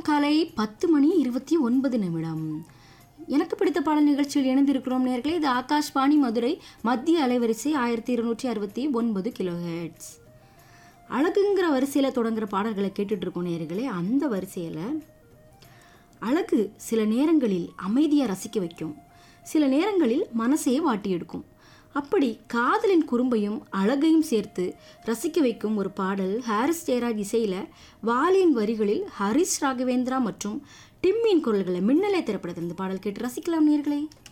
நேரம் காலை பத்து மணி இருபத்தி ஒன்பது நிமிடம் எனக்கு பிடித்த பாடல் நிகழ்ச்சியில் இணைந்திருக்கிறோம் நேர்களே இது ஆகாஷ்வாணி மதுரை மத்திய அலைவரிசை ஆயிரத்தி இருநூற்றி அறுபத்தி ஒன்பது கிலோஹெட்ஸ் அழகுங்கிற வரிசையில் தொடங்குற பாடல்களை கேட்டுட்டு இருக்கோம் நேர்களே அந்த வரிசையில் அழகு சில நேரங்களில் அமைதியாக ரசிக்க வைக்கும் சில நேரங்களில் மனசையே வாட்டி எடுக்கும் அப்படி காதலின் குறும்பையும் அழகையும் சேர்த்து ரசிக்க வைக்கும் ஒரு பாடல் ஹாரிஸ் ஜெயராஜ் இசையில் வாலியின் வரிகளில் ஹரிஷ் ராகவேந்திரா மற்றும் டிம்மியின் குரல்களை மின்னலை திரைப்படத்தில் இந்த பாடல் கேட்டு ரசிக்கலாம் நேர்களே